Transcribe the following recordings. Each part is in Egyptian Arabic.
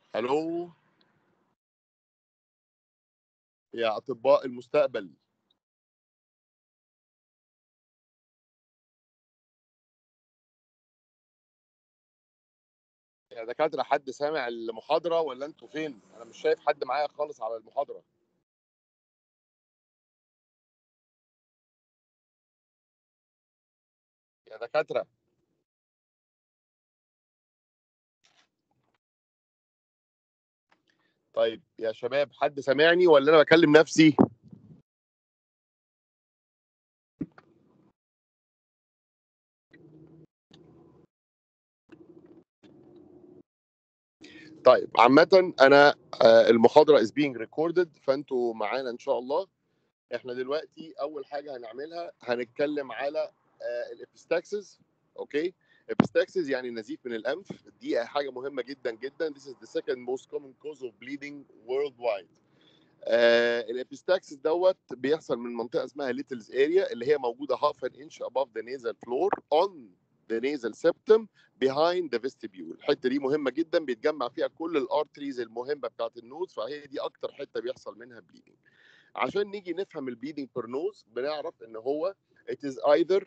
الو يا اطباء المستقبل يا دكاتره حد سامع المحاضره ولا انتوا فين انا مش شايف حد معايا خالص على المحاضره يا دكاتره طيب يا شباب حد سامعني ولا انا بكلم نفسي طيب عامة أنا آه، المحاضرة is being recorded فأنتوا معانا إن شاء الله إحنا دلوقتي أول حاجة هنعملها هنتكلم على الإبستاكسز أوكي إبستاكسز يعني نزيف من الأنف دي حاجة مهمة جدا جدا This is the second most common cause of bleeding worldwide آه الابيستاكسس دوت بيحصل من منطقه اسمها ليتلز اريا اللي هي موجوده half an inch above the nasal floor on the nasal septum behind the vestibule الحته دي مهمه جدا بيتجمع فيها كل الارتريز المهمه بتاعت النوز فهي دي اكتر حته بيحصل منها بليدنج عشان نيجي نفهم البليدنج بير نوز بنعرف ان هو it is either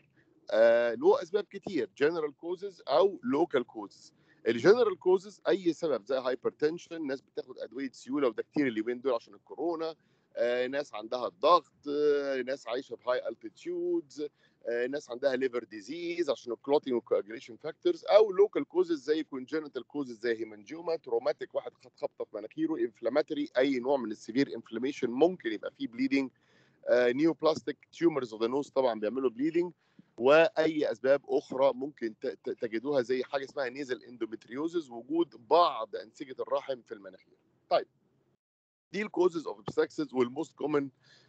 آه له اسباب كتير general causes او local causes الجنرال كوزز اي سبب زي هايبرتنشن ناس بتاخد ادويه سيوله وده كتير اليومين دول عشان الكورونا آه، ناس عندها الضغط آه، ناس عايشه بهاي التيتيودز ناس عندها ليفر ديزيز عشان الكلوتينج والكواجريشن فاكتورز او لوكال كوزز زي كونجنتال كوزز زي هيمنجيوما تروماتيك واحد خد خبطه في مناخيره انفلاماتوري اي نوع من السيفير انفلاميشن ممكن يبقى فيه بليدنج نيو بلاستيك تيومرز اوف ذا نوز طبعا بيعملوا بليدنج واي اسباب اخرى ممكن ت- ت- تجدوها زي حاجه اسمها نيزل اندومتريوزز وجود بعض انسجه الرحم في المناخير. طيب دي الكوزز اوف ابستاكسز والموست كومن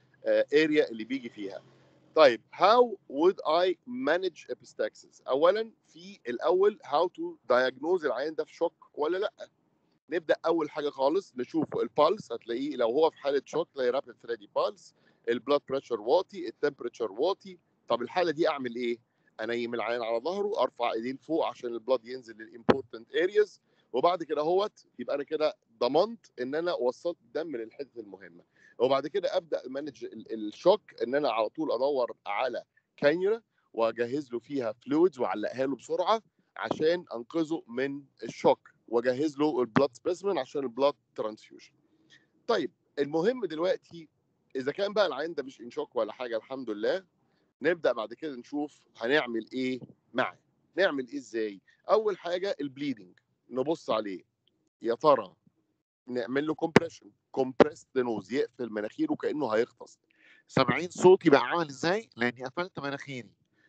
اريا اللي بيجي فيها. طيب how would I manage epistaxis؟ اولا في الاول how to diagnose العيان ده في شوك ولا لا؟ نبدا اول حاجه خالص نشوف البالس هتلاقيه لو هو في حاله شوك تلاقي رابid ثريدي بالس البلاد بريشر واطي التمبريتشر واطي طب الحاله دي اعمل ايه؟ انيم العيان على ظهره ارفع ايدين فوق عشان البلاد ينزل للامبورتنت ارياز وبعد كده اهوت يبقى انا كده ضمنت ان انا وصلت الدم للحته المهمه وبعد كده ابدا مانج الشوك ان انا على طول ادور على كانيولا واجهز له فيها فلويدز واعلقها له بسرعه عشان انقذه من الشوك واجهز له البلاد سبيسمن عشان البلاد ترانسفيوجن طيب المهم دلوقتي اذا كان بقى العين ده مش ان شوك ولا حاجه الحمد لله نبدا بعد كده نشوف هنعمل ايه معاه نعمل ايه ازاي اول حاجه البليدنج نبص عليه يا ترى نعمل له كومبريشن كومبريس نوز يقفل مناخيره كانه هيغطس سامعين صوتي بقى عامل ازاي لاني قفلت مناخيري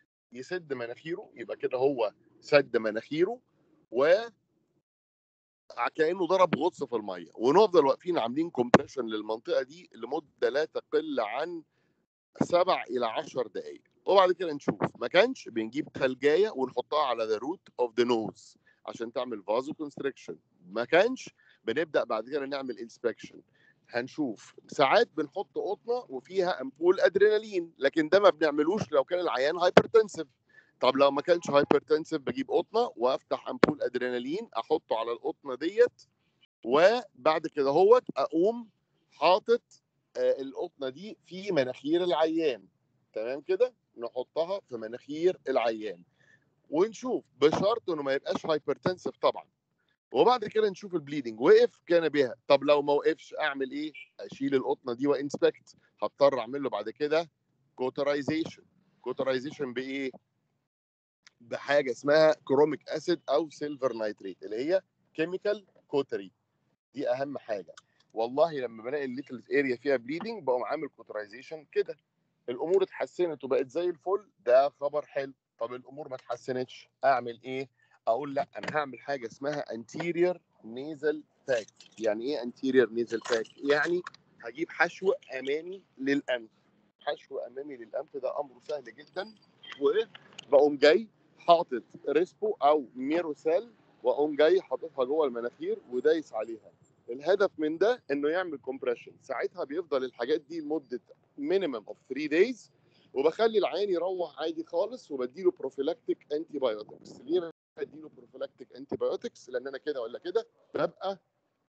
يسد مناخيره يبقى كده هو سد مناخيره و كانه ضرب غطس في الميه ونفضل واقفين عاملين كومبريشن للمنطقه دي لمده لا تقل عن سبع الى عشر دقائق وبعد كده نشوف ما كانش بنجيب ثلجايه ونحطها على ذا روت اوف ذا نوز عشان تعمل فازو كونستريكشن ما كانش بنبدا بعد كده نعمل انسبكشن هنشوف ساعات بنحط قطنه وفيها امبول ادرينالين لكن ده ما بنعملوش لو كان العيان هايبرتنسيف طب لو ما كانش هايبرتنسيف بجيب قطنه وافتح امبول ادرينالين احطه على القطنه ديت وبعد كده هوت اقوم حاطط آه، القطنه دي في مناخير العيان تمام كده نحطها في مناخير العيان ونشوف بشرط انه ما يبقاش هايبرتنسيف طبعا وبعد كده نشوف البليدنج وقف كان بها طب لو ما وقفش اعمل ايه اشيل القطنه دي وانسبكت هضطر اعمل له بعد كده كوترايزيشن كوترايزيشن بايه بحاجه اسمها كروميك اسيد او سيلفر نايتريت اللي هي كيميكال كوتري دي اهم حاجه والله لما بلاقي الليتل اريا فيها بليدنج بقوم عامل كوترايزيشن كده الامور اتحسنت وبقت زي الفل ده خبر حلو طب الامور ما اتحسنتش اعمل ايه اقول لا انا هعمل حاجه اسمها anterior nasal pack يعني ايه anterior nasal pack يعني هجيب حشو امامي للانف حشو امامي للانف ده امره سهل جدا وبقوم جاي حاطط ريسبو او ميروسيل واقوم جاي حاططها جوه المناخير ودايس عليها الهدف من ده انه يعمل كومبريشن ساعتها بيفضل الحاجات دي لمده مينيمم اوف 3 دايز وبخلي العيان يروح عادي خالص وبديله بروفيلاكتيك انتي بايوتكس ليه بديله بروفيلاكتيك انتي بايوتكس لان انا كده ولا كده ببقى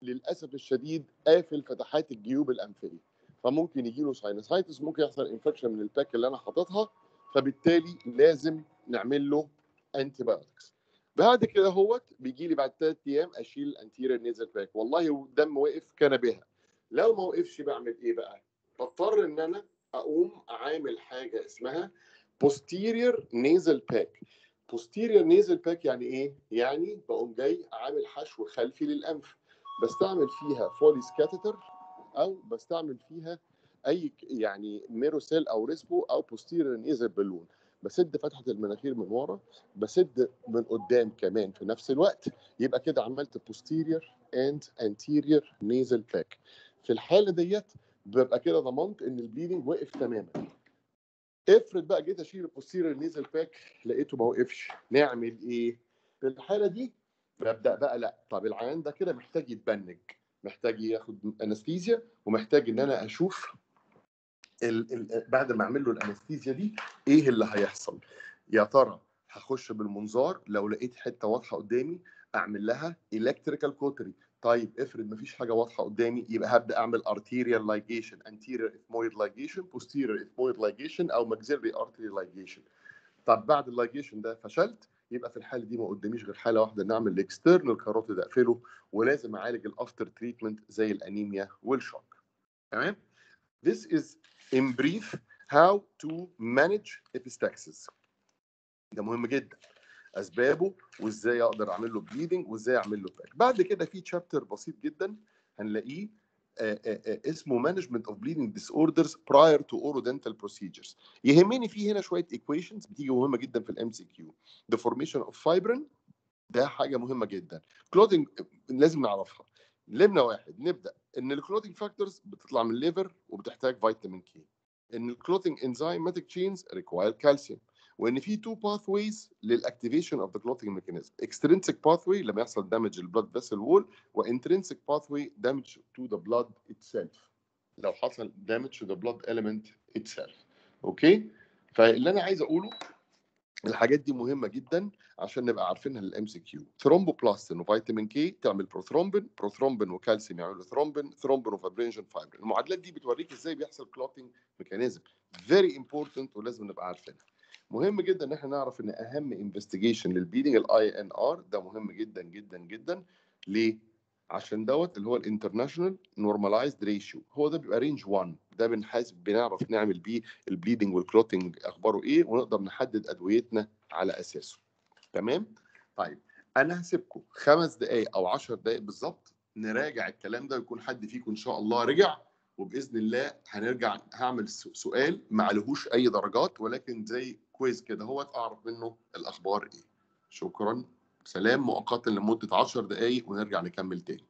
للاسف الشديد قافل فتحات الجيوب الانفيه فممكن يجي له ساينسايتس ممكن يحصل انفكشن من الباك اللي انا حاططها فبالتالي لازم نعمل له انتي بايوتكس بعد كده هوت بيجي لي بعد ثلاث ايام اشيل الانتيرير نيزل باك والله الدم وقف كان بها لو ما وقفش بعمل ايه بقى؟ بضطر ان انا اقوم عامل حاجه اسمها posterior nasal pack posterior nasal pack يعني ايه؟ يعني بقوم جاي عامل حشو خلفي للانف بستعمل فيها فوليس كاتيتر او بستعمل فيها اي ك- يعني ميروسيل او ريسبو او posterior nasal بالون بسد فتحه المناخير من ورا بسد من قدام كمان في نفس الوقت يبقى كده عملت posterior and anterior nasal pack في الحاله ديت ببقى كده ضمنت ان البليدنج وقف تماما افرض بقى جيت اشيل البوستيريور نيزل باك لقيته ما وقفش نعمل ايه في الحاله دي ببدا بقى لا طب العيان ده كده محتاج يتبنج محتاج ياخد انستيزيا ومحتاج ان انا اشوف ال ال بعد ما اعمل له الانستيزيا دي ايه اللي هيحصل يا ترى هخش بالمنظار لو لقيت حته واضحه قدامي اعمل لها الكتريكال كوتري طيب افرض مفيش حاجه واضحه قدامي يبقى هبدا اعمل ارتيريال لايجيشن انتيريور اثمويد لايجيشن بوستيريور اثمويد لايجيشن او ماكسيلري ارتري لايجيشن طب بعد اللايجيشن ده فشلت يبقى في الحاله دي ما قداميش غير حاله واحده ان اعمل الاكسترنال كاروتيد اقفله ولازم اعالج الافتر تريتمنت زي الانيميا والشوك تمام This is in brief how to manage epistaxis. ده مهم جدا. اسبابه وازاي اقدر اعمل له بليدنج وازاي اعمل له باك. بعد كده في تشابتر بسيط جدا هنلاقيه آه، آه، آه، اسمه مانجمنت اوف بليدنج ديس اوردرز براير تو اورودنتال بروسيجرز. يهمني فيه هنا شويه ايكويشنز بتيجي مهمه جدا في الام سي كيو. The formation of fibrin ده حاجه مهمه جدا. كلودنج لازم نعرفها. لمنا واحد نبدا ان الكلوتنج فاكتورز بتطلع من الليفر وبتحتاج فيتامين كي ان الكلوتنج انزيماتيك تشينز ريكواير كالسيوم وان في تو باث ويز للاكتيفيشن اوف ذا كلوتنج ميكانيزم اكسترينسيك باث واي لما يحصل دامج للبلاد فيسل وول وانترينسيك باث واي دامج تو ذا بلاد اتسيلف لو حصل دامج تو ذا بلاد element اتسيلف اوكي فاللي انا عايز اقوله الحاجات دي مهمه جدا عشان نبقى عارفينها للام سي كيو ثرومبوبلاستين وفيتامين كي تعمل بروثرومبين بروثرومبين وكالسيوم يعملوا ثرومبين ثرومبين وفابرينجن فايبرين المعادلات دي بتوريك ازاي بيحصل كلوتنج ميكانيزم فيري امبورتنت ولازم نبقى عارفينها مهم جدا ان احنا نعرف ان اهم انفستيجيشن للبيدنج الاي ان ار ده مهم جدا جدا جدا ليه عشان دوت اللي هو الانترناشونال نورماليزد ريشيو هو ده بيبقى رينج 1 ده بنحاسب بنعرف نعمل بيه البليدنج والكلوتنج اخباره ايه ونقدر نحدد ادويتنا على اساسه تمام طيب انا هسيبكم خمس دقائق او 10 دقائق بالظبط نراجع الكلام ده ويكون حد فيكم ان شاء الله رجع وباذن الله هنرجع هعمل س- سؤال ما عليهوش اي درجات ولكن زي كويز كده هو اعرف منه الاخبار ايه شكرا سلام مؤقتا لمده 10 دقائق ونرجع نكمل تاني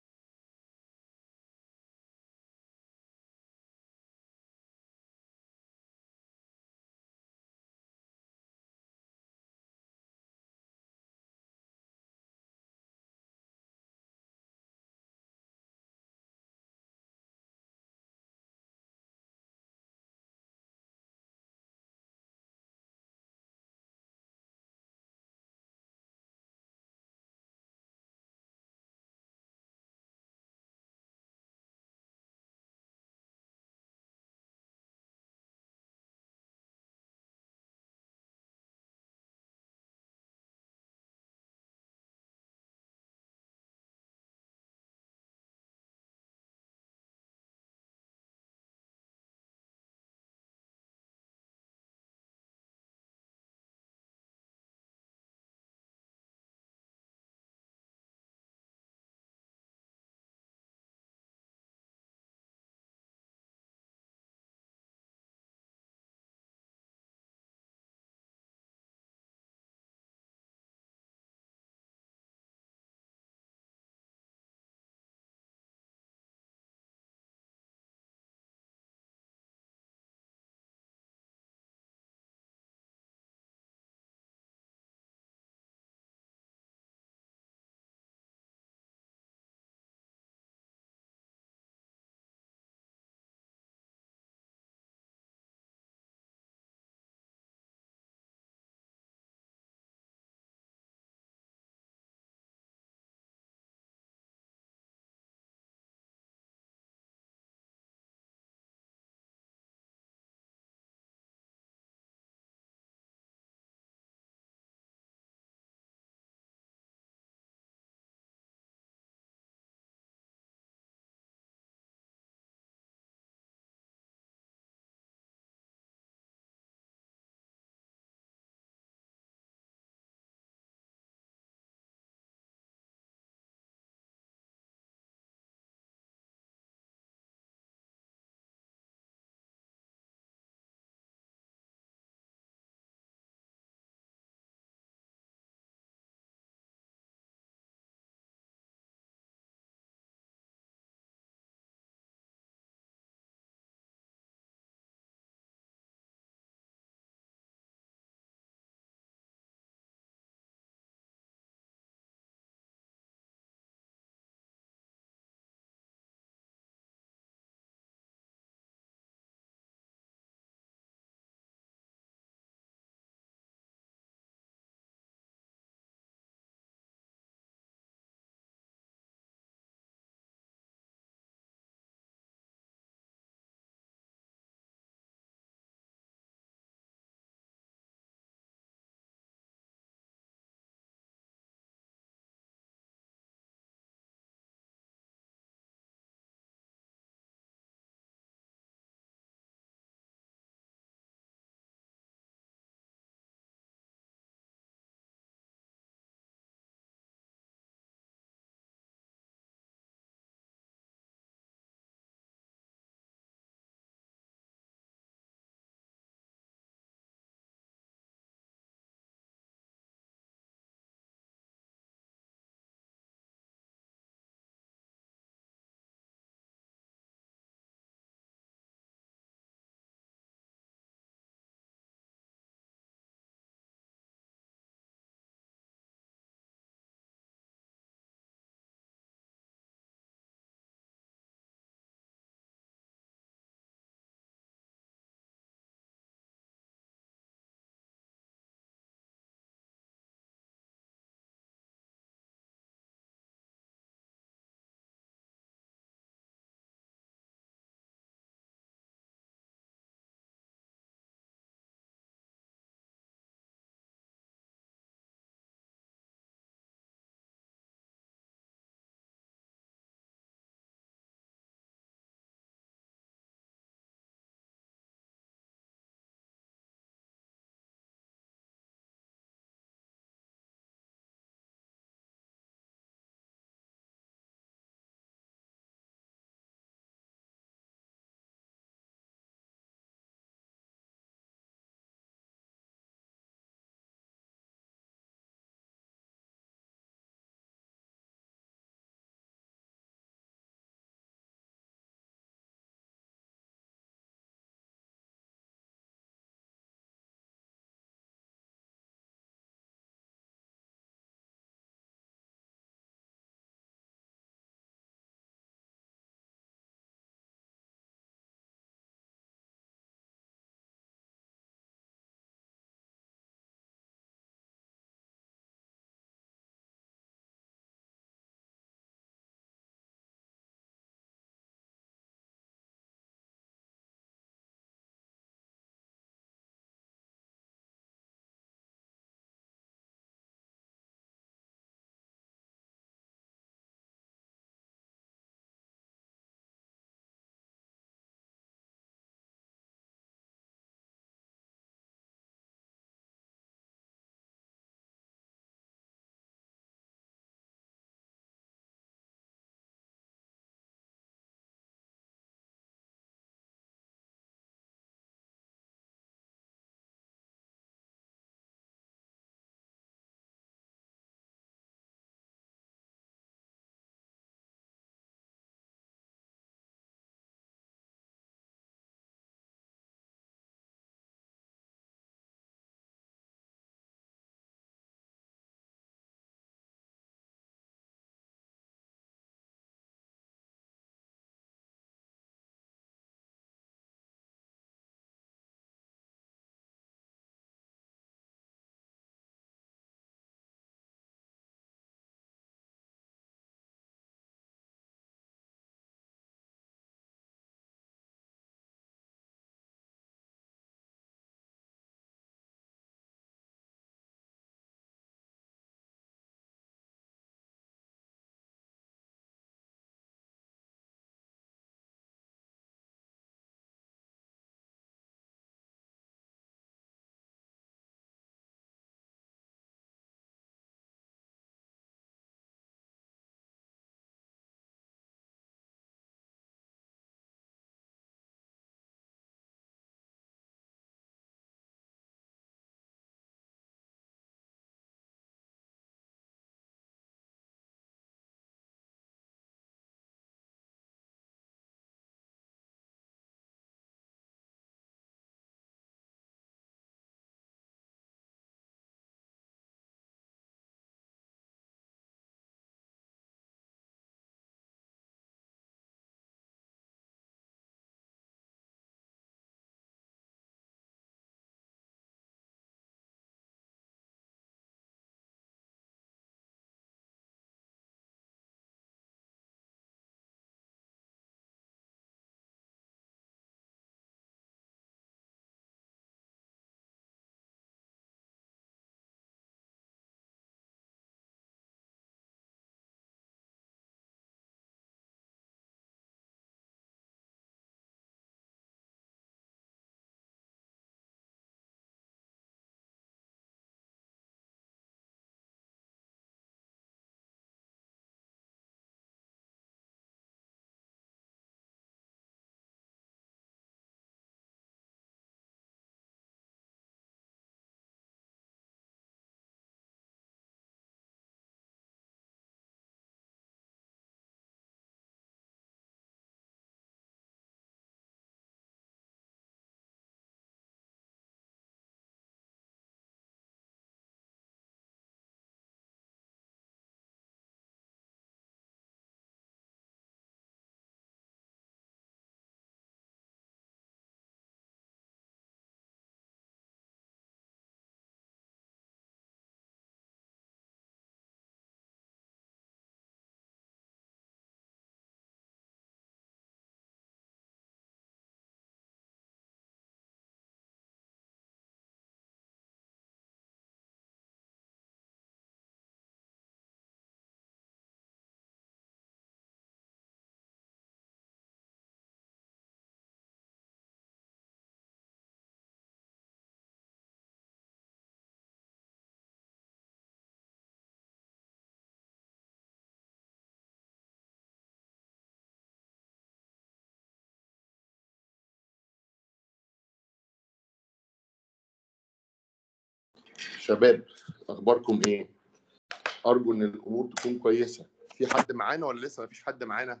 شباب اخباركم ايه ارجو ان الامور تكون كويسه في حد معانا ولا لسه مفيش حد معانا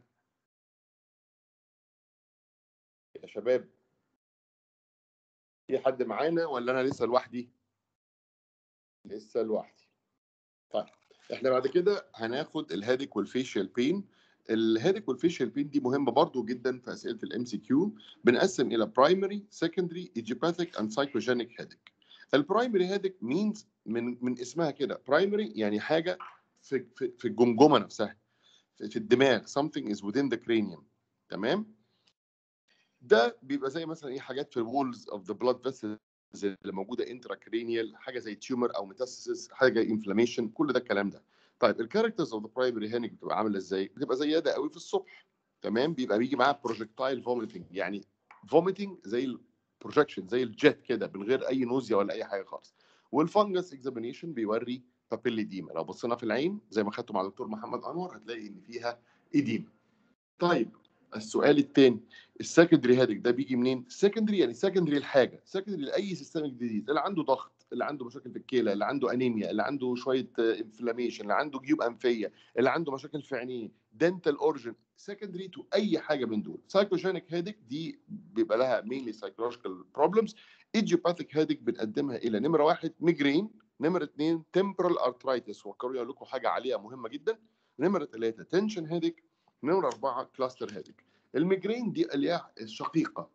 يا شباب في حد معانا ولا انا لسه لوحدي لسه لوحدي طيب احنا بعد كده هناخد الهيدك والفيشيال بين الهيدك والفيشيال بين دي مهمه برضو جدا في اسئله الام سي كيو بنقسم الى برايمري سكندري ايجيباثيك اند سايكوجينيك هيدك البرايمري هيدك مينز من من اسمها كده برايمري يعني حاجه في في, في الجمجمه نفسها في, في الدماغ something is within the cranium تمام ده بيبقى زي مثلا ايه حاجات في الوولز اوف ذا بلاد فيسلز اللي موجوده انترا كرينيال حاجه زي تيومر او ميتاسيس حاجه انفلاميشن كل ده الكلام ده طيب الكاركترز اوف ذا برايمري هانيك بتبقى عامله ازاي؟ بتبقى زياده قوي في الصبح تمام بيبقى بيجي معاها بروجكتايل فوميتنج يعني فوميتنج زي البروجكشن زي الجيت كده من غير اي نوزيا ولا اي حاجه خالص والفنجس اكزامينيشن بيوري بابيلي ديما لو بصينا في العين زي ما خدته مع الدكتور محمد انور هتلاقي ان فيها ايديما طيب السؤال الثاني السكندري هيدك ده بيجي منين؟ السكندري يعني سكندري الحاجه، سكندري لاي سيستمك ديزيز اللي عنده ضغط، اللي عنده مشاكل في الكلى، اللي عنده انيميا، اللي عنده شويه انفلاميشن، اللي عنده جيوب انفيه، اللي عنده مشاكل في عينيه، دنتال اورجن، سكندري تو اي حاجه من دول. سايكوجينيك هيدك دي بيبقى لها مينلي سايكولوجيكال بروبلمز، ايديوباثيك هيدك بنقدمها الى نمره واحد ميجرين، نمره اثنين تمبرال ارترايتس وفكروا اقول لكم حاجه عليها مهمه جدا، نمره ثلاثه تنشن هيدك، نمره اربعه كلاستر هيدك. الميجرين دي الياح الشقيقه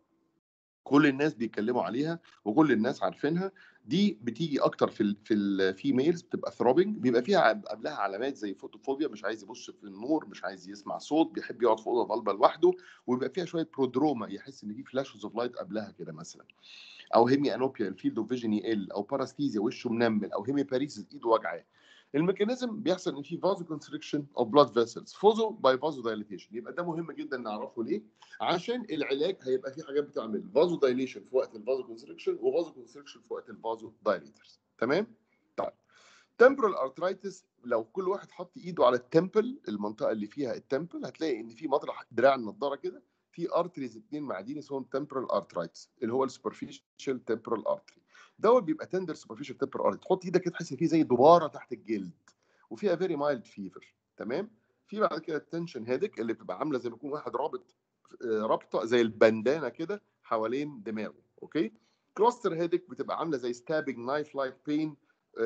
كل الناس بيتكلموا عليها وكل الناس عارفينها دي بتيجي اكتر في ال في الفيميلز بتبقى ثروبنج بيبقى فيها قبلها علامات زي فوتوفوبيا مش عايز يبص في النور مش عايز يسمع صوت بيحب يقعد في اوضه ضلمه لوحده ويبقى فيها شويه برودروما يحس ان في فلاشز اوف لايت قبلها كده مثلا او هيمي انوبيا الفيلد اوف فيجن يقل او باراستيزيا وشه منمل او هيمي باريسيس ايده وجعاه الميكانيزم بيحصل ان في فازو كونستريكشن اوف بلاد فيسلز فوزو باي فازو دايليتيشن يبقى ده مهم جدا نعرفه ليه عشان العلاج هيبقى في حاجات بتعمل فازو دايليشن في وقت الفازو كونستريكشن وفازو كونستريكشن في وقت الفازو دايليترز تمام طيب تمبرال ارترايتس لو كل واحد حط ايده على التمبل المنطقه اللي فيها التمبل هتلاقي ان في مطرح دراع النضاره كده في ارتريز اثنين معدين اسمهم تمبرال ارترايتس اللي هو السوبرفيشال تمبرال ارتري دوت بيبقى تندر سوبرفيشال تمبرال ارتري تحط ايدك كده تحس ان في زي دباره تحت الجلد وفيها فيري مايلد فيفر تمام في بعد كده التنشن هيدك اللي بتبقى عامله زي ما يكون واحد رابط رابطه زي البندانه كده حوالين دماغه اوكي كلاستر هيدك بتبقى عامله زي ستابنج نايف لايك بين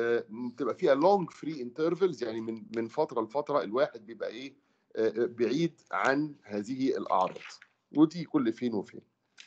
بتبقى فيها لونج فري انترفلز يعني من من فتره لفتره الواحد بيبقى ايه بعيد عن هذه الاعراض ودي كل فين وفين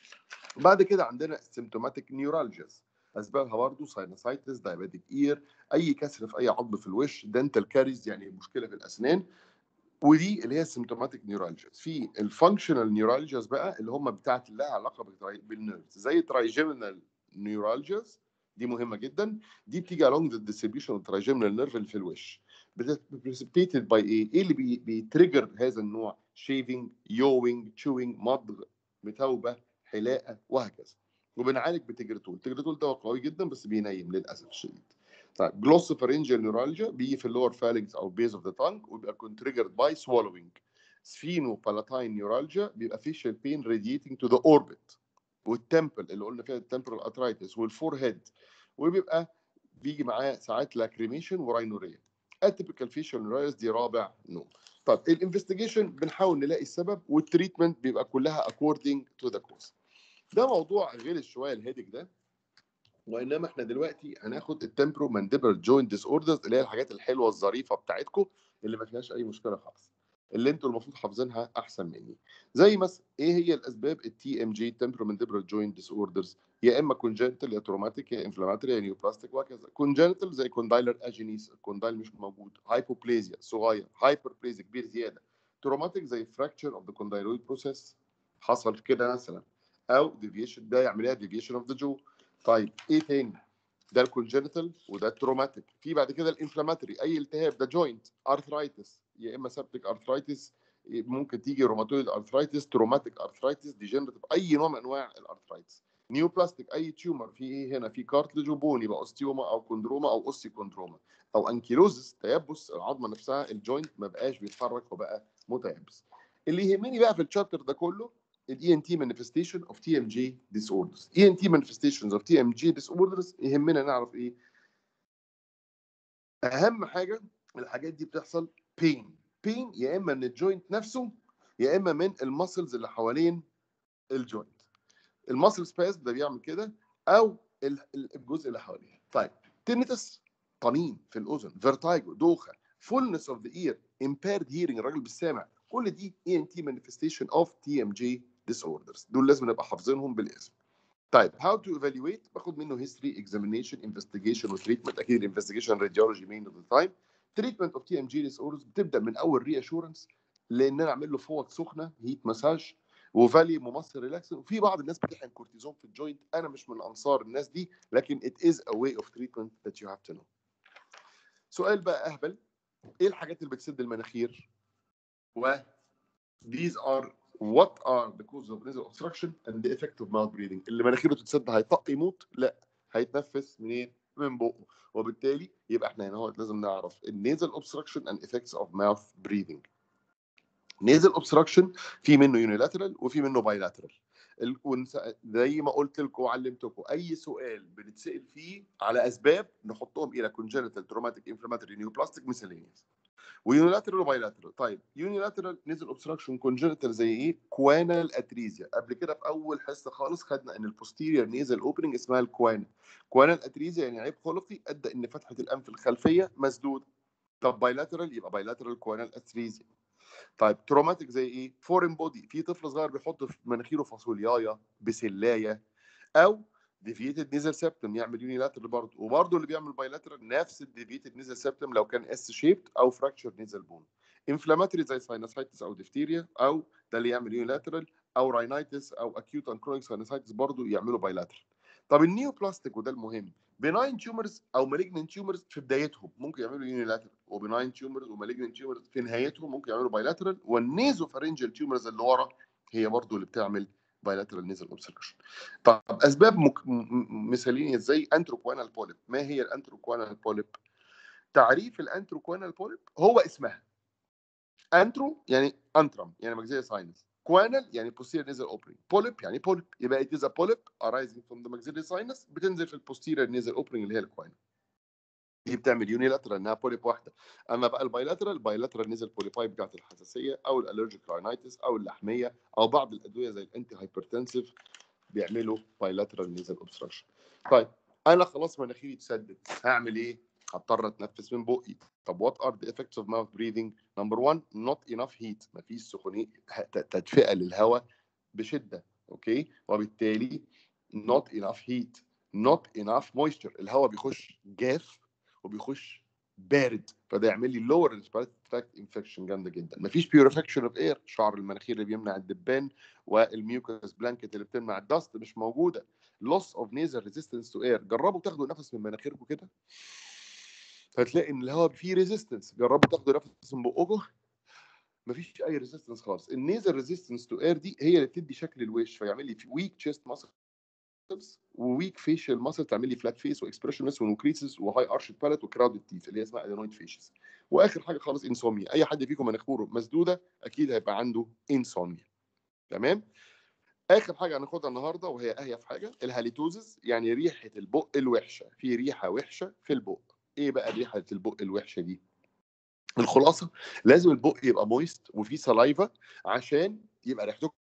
بعد كده عندنا سيمتوماتيك نيورالجيز اسبابها برضه ساينوسايتس دايابيتيك اير اي كسر في اي عظم في الوش دنتال كاريز يعني مشكله في الاسنان ودي اللي هي السيمتوماتيك نيورالجيز في الفانكشنال نيورالجيز بقى اللي هم بتاعت لها علاقه بالنيرفز زي ترايجيمينال نيورالجيز دي مهمه جدا دي بتيجي along the distribution of trigeminal nerve اللي في الوش precipitated by ايه؟ ايه اللي بي بيتريجر هذا النوع؟ شيفنج يوينج تشوينج مضغ متوبه حلاقه وهكذا وبنعالج بتجريتول التجريتول ده قوي جدا بس بينيم للاسف الشديد طيب جلوسوفارينجيال نيورالجيا بيجي في اللور فالنجز او بيز اوف ذا تانج وبيبقى كونتريجرد باي swallowing سفينو بالاتاين نيورالجيا بيبقى فيشال بين راديتنج تو ذا اوربت والتمبل اللي قلنا فيها التمبرال اترايتس والفور هيد وبيبقى بيجي معاه ساعات لاكريميشن وراينوريا اتيبيكال فيشال نيورالجيا دي رابع نوع طب الانفستيجيشن بنحاول نلاقي السبب والتريتمنت بيبقى كلها اكوردنج تو ذا كوز ده موضوع غير شويه الهيدك ده وانما احنا دلوقتي هناخد التمبرو مانديبل جوينت ديس اوردرز اللي هي الحاجات الحلوه الظريفه بتاعتكم اللي ما فيهاش اي مشكله خالص اللي انتوا المفروض حافظينها احسن مني زي مثلا ايه هي الاسباب التي ام جي تمبرو مانديبل جوينت ديس اوردرز يا اما كونجنتال يا تروماتيك يا انفلاماتوري يا نيوبلاستيك وهكذا كونجنتال زي كوندايلر اجينيس الكوندايل مش موجود هايبوبليزيا صغير هايبربليزيا كبير زياده تروماتيك زي فراكتشر اوف ذا كوندايلويد بروسيس حصل كده مثلا او ديفيشن ده يعملها ديفيشن اوف ذا جو طيب ايه تاني ده الكونجنتال وده التروماتيك في بعد كده الانفلاماتوري اي التهاب ده جوينت ارثرايتس يا اما سبتيك ارثرايتس ممكن تيجي روماتويد ارثرايتس تروماتيك ارثرايتس ديجنريتيف اي نوع من انواع الارثرايتس نيوبلاستيك اي تيومر في ايه هنا في كارتلج وبون يبقى اوستيوما او كوندروما او اوسي كوندروما او انكيلوزس تيبس العظمه نفسها الجوينت ما بقاش بيتحرك وبقى متيبس اللي يهمني بقى في الشابتر ده كله الاي ان تي مانيفستيشن اوف تي ام جي ديس اوردرز اي ان تي مانيفستيشنز اوف تي ام جي ديس اوردرز يهمنا نعرف ايه اهم حاجه الحاجات دي بتحصل بين بين يا اما من الجوينت نفسه يا اما من المسلز اللي حوالين الجوينت المسل سباس ده بيعمل كده او الجزء اللي حواليه طيب تينيتس طنين في الاذن فيرتايجو دوخه فولنس اوف ذا اير impaired hearing الراجل بالسامع كل دي اي ان تي مانيفستيشن اوف تي ام جي ديس اوردرز دول لازم نبقى حافظينهم بالاسم طيب هاو تو ايفالويت باخد منه هيستوري اكزامينيشن انفستيجيشن وتريتمنت اكيد الانفستيجيشن راديولوجي مين اوف ذا تايم تريتمنت اوف تي ام جي ديس اوردرز بتبدا من اول ري اشورنس لان انا اعمل له فوق سخنه هيت مساج وفالي ممثل ريلاكس وفي بعض الناس بتحقن كورتيزون في الجوينت انا مش من انصار الناس دي لكن it is a way of treatment that you have to know سؤال بقى اهبل ايه الحاجات اللي بتسد المناخير و these are what are the causes of nasal obstruction and the effect of mouth breathing اللي مناخيره تتسد هيطق يموت لا هيتنفس منين من بقه وبالتالي يبقى احنا هنا هو لازم نعرف النيزل obstruction and effects of mouth breathing نيزل اوبستراكشن في منه يونيلاترال وفي منه بايلاترال زي ما قلت لكم وعلمتكم اي سؤال بنتسال فيه على اسباب نحطهم الى كونجنتال تروماتيك انفلاماتوري نيوبلاستيك ميسلينيوس ويونيلاترال وبايلاترال طيب يونيلاترال نيزل اوبستراكشن كونجنتال زي ايه كوانال اتريزيا قبل كده في اول حصه خالص خدنا ان البوستيريور نيزل اوبننج اسمها الكوانا كوانال اتريزيا يعني عيب خلقي ادى ان فتحه الانف الخلفيه مسدوده طب بايلاترال يبقى بايلاترال كوانال اتريزيا طيب تروماتيك زي ايه؟ فورين بودي في طفل صغير بيحط في مناخيره فاصوليايه بسلايه او ديفيتد نيزل سيبتم يعمل يونيلاترال برضه وبرضه اللي بيعمل بايلاترال نفس الديفيتد نيزل سيبتم لو كان اس شيبت او فراكشر نيزل بون انفلاماتوري زي ساينسايتس او ديفتيريا او ده اللي يعمل يونيلاترال او راينايتس او اكيوت اند كرونيك ساينسايتس برضه يعملوا بايلاترال طب النيو بلاستيك وده المهم بناين تيومرز او مالجنت تيومرز في بدايتهم ممكن يعملوا يونيلاترال وبناين تيومرز ومالجنت تيومرز في نهايتهم ممكن يعملوا بايلاترال والنيزو فارنجال تيومرز اللي ورا هي برضو اللي بتعمل بايلاترال نيزل اوبستراكشن طب اسباب مك... مثاليه ازاي انتروكوانال بوليب ما هي الانتروكوانال بوليب تعريف الانتروكوانال بوليب هو اسمها انترو يعني انترم يعني مجزيه ساينس كوانال يعني posterior nasal opening بوليب يعني بوليب يبقى it is a polyp arising from the maxillary sinus بتنزل في البوستيريور nasal opening اللي هي الكوانال دي بتعمل يونيلاترال انها بوليب واحده اما بقى البايلاترال البايلاترال نزل بوليباي بتاعت الحساسيه او الالرجيك راينايتس او اللحميه او بعض الادويه زي الانتي هايبرتنسيف بيعملوا بايلاترال نزل اوبستراكشن طيب انا خلاص مناخيري اتسدت هعمل ايه؟ هضطر اتنفس من بقي طب وات ار ذا effects اوف ماوث breathing نمبر 1 not enough heat مفيش سخونيه تدفئه للهواء بشده اوكي وبالتالي not enough heat not enough moisture الهواء بيخش جاف وبيخش بارد فده يعمل لي لور ريسبيراتوري تراكت انفكشن جامده جدا مفيش بيوريفاكشن اوف اير شعر المناخير اللي بيمنع الدبان والميوكس بلانكت اللي بتمنع الدست مش موجوده لوس اوف نيزل ريزيستنس تو اير جربوا تاخدوا نفس من مناخيركم كده هتلاقي ان الهواء فيه ريزيستنس جربوا تاخدوا نفس من بقكم مفيش اي ريزيستنس خالص النيزل ريزيستنس تو اير دي هي اللي بتدي شكل الوش فيعمل لي ويك تشيست ماسل وويك فيشل ماسل تعمل لي فلات فيس واكسبريشنلس ونوكريسس وهاي ارش باليت وكراودد تيث اللي هي اسمها ادينويد فيشز واخر حاجه خالص انسوميا اي حد فيكم مناخيره مسدوده اكيد هيبقى عنده انسوميا تمام اخر حاجه هناخدها النهارده وهي اهيف حاجه الهاليتوزز يعني ريحه البق الوحشه في ريحه وحشه في البق ايه بقى ريحه البق الوحشه دي الخلاصه لازم البق يبقى مويست وفيه سلايفا عشان يبقى ريحته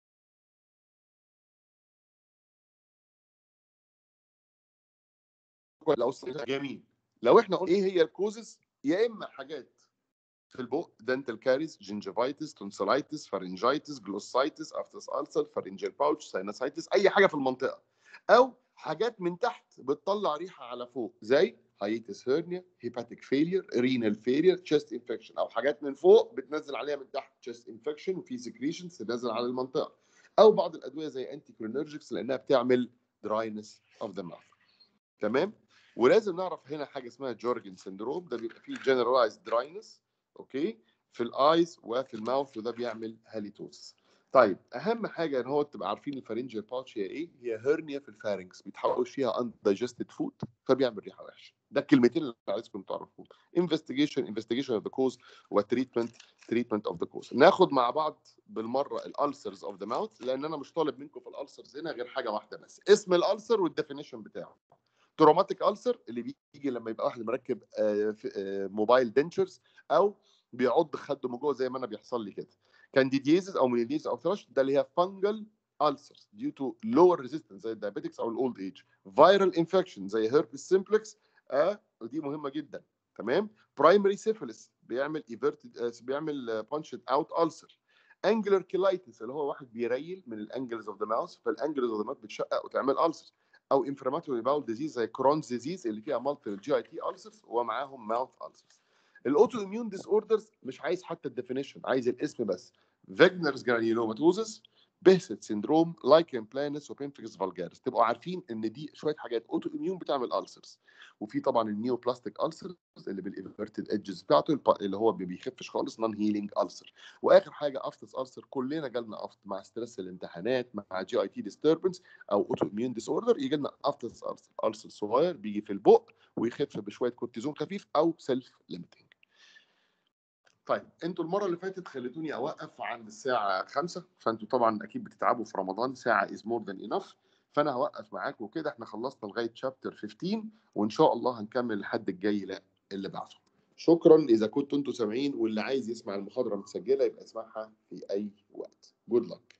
لو جميل لو احنا قلنا ايه هي الكوزز يا اما حاجات في البق دنتال كاريز جنجفايتس تونسلايتس فارنجايتس جلوسايتس افتس السر فارنجال باوتش ساينسايتس اي حاجه في المنطقه او حاجات من تحت بتطلع ريحه على فوق زي هايتس هيرنيا هيباتيك فيلير رينال فيلير تشيست انفكشن او حاجات من فوق بتنزل عليها من تحت تشيست انفكشن وفي سكريشنز تنزل على المنطقه او بعض الادويه زي انتي كرينرجيكس لانها بتعمل دراينس اوف ذا ماوث تمام ولازم نعرف هنا حاجه اسمها جورجن سندروم ده بيبقى فيه جنرالايز دراينس اوكي في الايز وفي الماوث وده بيعمل هاليتوس طيب اهم حاجه ان هو تبقى عارفين الفارنجيال باتش هي ايه هي هيرنيا في الفارنكس بيتحوش فيها اندايجستد فود فبيعمل ريحه وحشه ده الكلمتين اللي عايزكم تعرفوهم انفستيجيشن انفستيجيشن اوف ذا كوز وتريتمنت تريتمنت اوف ذا كوز ناخد مع بعض بالمره الالسرز اوف ذا ماوث لان انا مش طالب منكم في الالسرز هنا غير حاجه واحده بس اسم الالسر والديفينيشن بتاعه تروماتيك ألسر اللي بيجي لما يبقى واحد مركب آه، في- آه، موبايل دنتشرز او بيعض خده من جوه زي ما انا بيحصل لي كده كانديديزز او ميليديز او ثرش ده اللي هي فانجل ulcers due to lower resistance زي الدايابيتكس او الاولد ايج فيرال انفكشن زي هيربس سيمبلكس اه ودي مهمه جدا تمام برايمري سيفيلس بيعمل ايفيرتد بيعمل بانشد اوت ulcer انجلر كيلايتس اللي هو واحد بيريل من الانجلز اوف ذا ماوث فالانجلز اوف ذا ماوث بتشقق وتعمل ulcer او انفلاماتوري باول ديزيز زي كرونز ديزيز اللي فيها مالتي جي اي تي ulcers ومعاهم ماوث ulcers الاوتو اميون ديس اوردرز مش عايز حتى الديفينيشن عايز الاسم بس فيجنرز جرانيولوماتوزس بيهست سيندروم لايكن بلانس وبينفكس فالجارس تبقوا عارفين ان دي شويه حاجات اوتو اميون بتعمل السرز وفي طبعا النيو بلاستيك السرز اللي بالايفرتد ايدجز بتاعته الب- اللي هو ما بيخفش خالص نون هيلينج السر واخر حاجه افتس السر كلنا جالنا افت مع ستريس الامتحانات مع جي اي تي ديستربنس او اوتو اميون ديس اوردر يجي لنا افتس السر السر صغير بيجي في البق ويخف بشويه كورتيزون خفيف او سيلف ليميتنج طيب انتوا المره اللي فاتت خليتوني اوقف عند الساعه 5 فانتوا طبعا اكيد بتتعبوا في رمضان ساعه از مور ذان انف فانا هوقف معاكم كده احنا خلصنا لغايه شابتر 15 وان شاء الله هنكمل لحد الجاي لا اللي بعده شكرا اذا كنتوا انتوا سامعين واللي عايز يسمع المحاضره متسجله يبقى يسمعها في اي وقت جود لك